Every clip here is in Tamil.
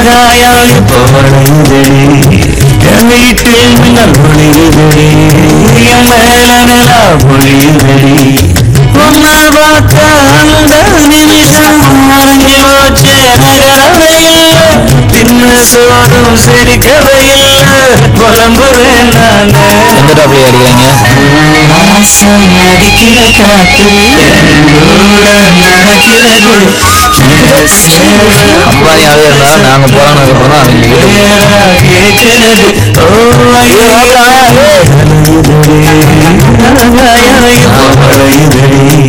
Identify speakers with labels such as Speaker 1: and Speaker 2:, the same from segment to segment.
Speaker 1: ஆகாயம் இப்போ வளையுதடி என் வீட்டில் மின்னல் ஒளியுதடி என் மேல நிலா பொழியுதடி உன்னை பார்த்த அந்த நிமிஷம் மறைஞ்சு போச்சு நகரவையில் தின்னு சோறும் செரிக்கவையில் புலம்புறேன் நானே
Speaker 2: எந்த டாப்ல அடிக்கிறாங்க
Speaker 1: ஆசை அடிக்கிற காத்து என்னோட நடக்கிறது இந்த சேவை
Speaker 2: அம்பானி ஆளே இருந்தா நாங்க போறானதுக்கு அப்புறம் தான் அவங்க வீட்டுக்கு
Speaker 1: நேரா கேட்கிறது ஓ ஐயோ வளையுதடி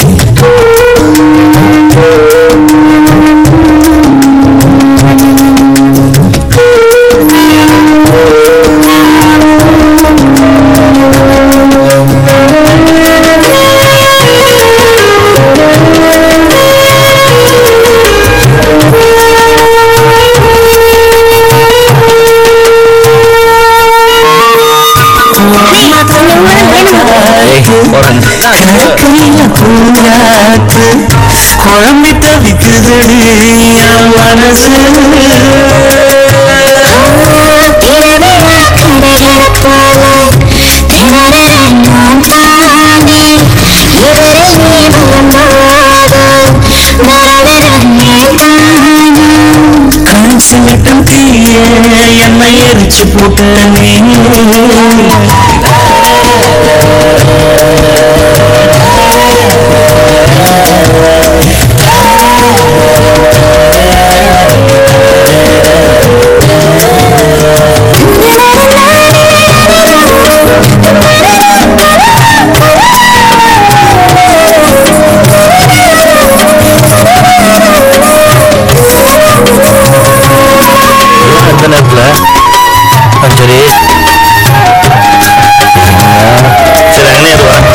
Speaker 2: ஏய் போறாங்க
Speaker 1: கையில பூங்காத்து குழம்பி தவிக்குதடி என் மனசு கணச்சு விட்டும் தீய என்னை எரிச்சு போட்ட நீ
Speaker 2: எந்த நேரத்துல ஆ, சரி சரி அங்கனே இரு வரேன்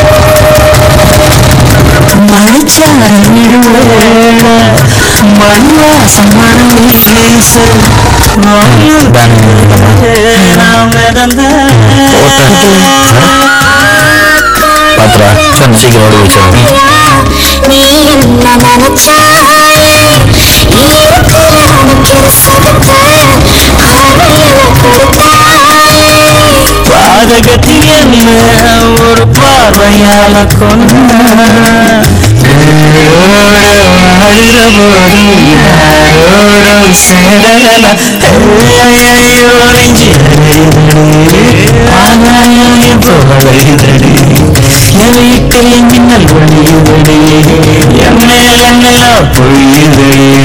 Speaker 2: பாத்துடா சொன்ன சீக்கிரம் ஓடி வச்சிருக்கேன்
Speaker 3: நீ என்ன நினைச்சாயே இருக்கிற அனுக்கிற சகத்தை ஆடையில கொடுத்தாயே
Speaker 1: பாதகத்தி என்ன ஒரு பார்வையால கொண்ட அழுற போது யாரோட சேரல ஐயோ நெஞ்சு ஆகாயம் இப்போ வளையுதடி என் வீட்டில் மின்னல் ஒளியுதடி என் மேல நிலா பொழியுதடி